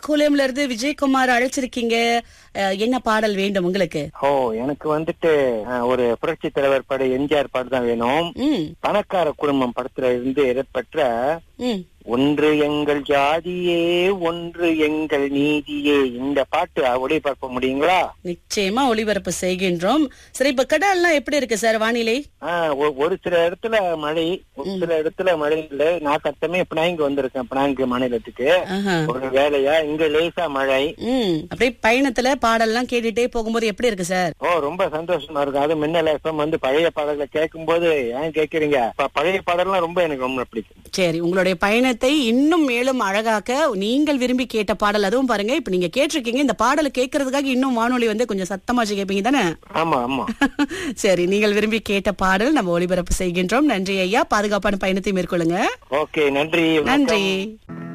கோலியம்ல இருந்து விஜயகுமார் அழைச்சிருக்கீங்க அஹ், என்ன பாடல் வேண்டும் உங்களுக்கு ஓ எனக்கு வந்துட்டு அஹ், ஒரு புரட்சி தலைவர் பட எம்ஜிஆர் பாட்டு தான் வேணும் ம் பணக்கார குடும்பம் படத்துல இருந்து இடம்பெற்ற ம் ஒன்று எங்கள் ஜாதியே ஒன்று எங்கள் நீதியே இந்த பாட்டு ஒளிபரப்ப முடியுங்களா நிச்சயமா ஒளிபரப்பு செய்கின்றோம் சரி இப்ப கடல்லாம் எப்படி இருக்கு சார் வானிலை ஆஹ் ஒ- ஒரு சில இடத்துல மழை ஒரு சில இடத்துல மழை இல்ல நான் சத்தமே பினாங்கு வந்திருக்கேன் பினாங்கு மாநிலத்துக்கு ஆஹா. ஒரு வேலையா இங்க லேசா மழை ம் அப்படியே பயணத்துல பாடல்லாம் கேட்டுட்டே போகும்போது எப்படி இருக்கு சார் ஓ ரொம்ப சந்தோஷமா இருக்கும் அது மின்னல் எஃப்எம் வந்து பழைய பாடல்களை கேட்கும் போது ஏன் கேக்குறீங்க ப- பழைய பாடல்லாம் ரொம்ப எனக்கு ரொம்ப பிடிக்கும் சரி உங்களுடைய பயணத்தை இன்னும் மேலும் அழகாக்க நீங்கள் விரும்பி கேட்ட பாடல் அதுவும் பாருங்க இப்ப நீங்க கேட்டிருக்கீங்க இந்த பாடலை கேட்கறதுக்காக இன்னும் வானொலி வந்து கொஞ்சம் சத்தமா வச்சு கேட்பீங்க தானே ஆமா ஆமா சரி நீங்கள் விரும்பி கேட்ட பாடல் நம்ம ஒளிபரப்பு செய்கின்றோம் நன்றி ஐயா பாதுகாப்பான பயணத்தை மேற்கொள்ளுங்க ஓகே நன்றி வணக்கம். நன்றி